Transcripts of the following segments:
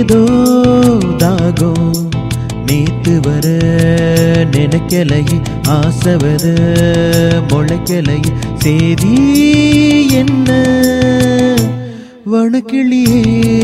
ஏதோ தாகம் நேத்து வர நினைக்கலையே ஆசவத முளைக்கலையே சேதி என்ன வணக்கிளியே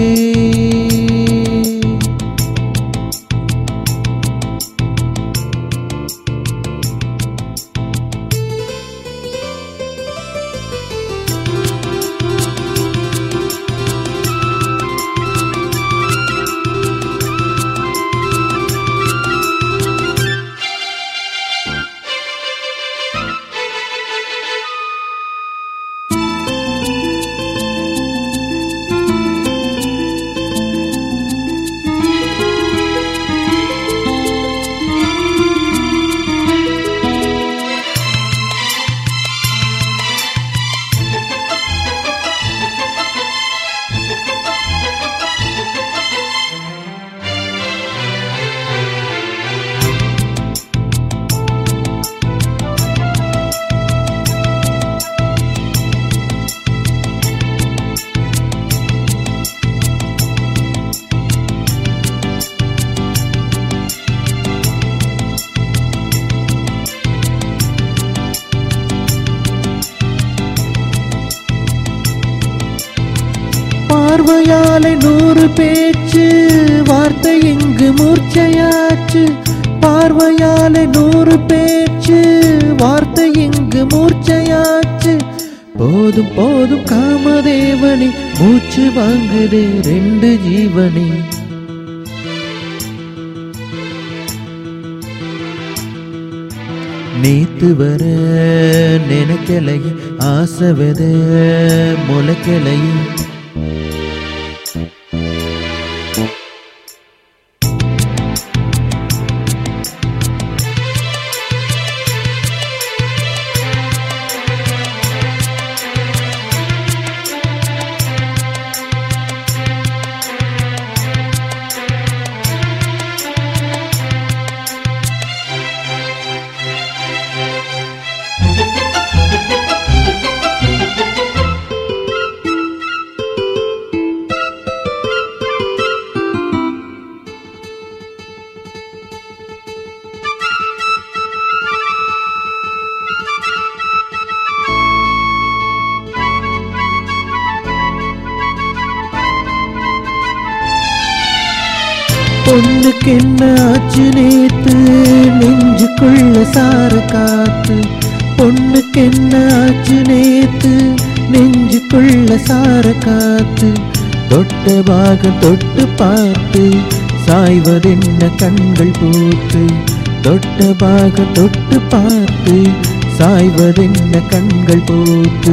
பார்வையாலை நூறு பேச்சு வார்த்தை இங்கு மூர்ச்சையாச்சு பார்வையாலை நூறு பேச்சு வார்த்தை இங்கு மூர்ச்சையாச்சு போதும் போதும் காமதேவனே மூச்சு வாங்குதே ரெண்டு ஜீவனே நேத்து வர நினைக்கலையே ஆசவத முளைக்கலையே பொண்ணுக்கு என்ன ஆச்சு நேத்து நெஞ்சுக்குள்ள சார காத்து பொண்ணுக்கு என்ன ஆச்சு நேத்து நெஞ்சுக்குள்ள சார காத்து தொட்ட பாகம் தொட்டு பார்த்து சாய்வதென்ன கண்கள் பூத்து தொட்ட பாகம் தொட்டு பார்த்து சாய்வதென்ன கண்கள் பூத்து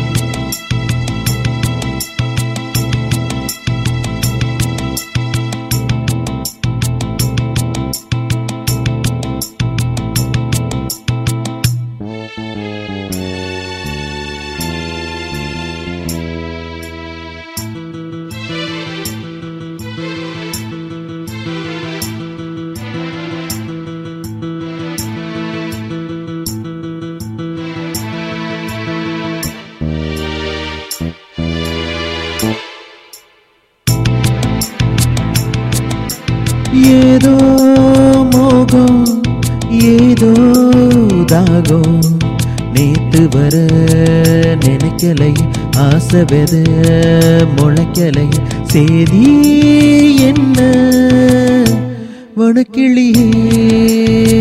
ஏதோ மோகம் ஏதோ தாகம் நேத்து வர நினைக்கலை ஆசை வெத முளைக்கலை சேதி என்ன வனக்கிளியே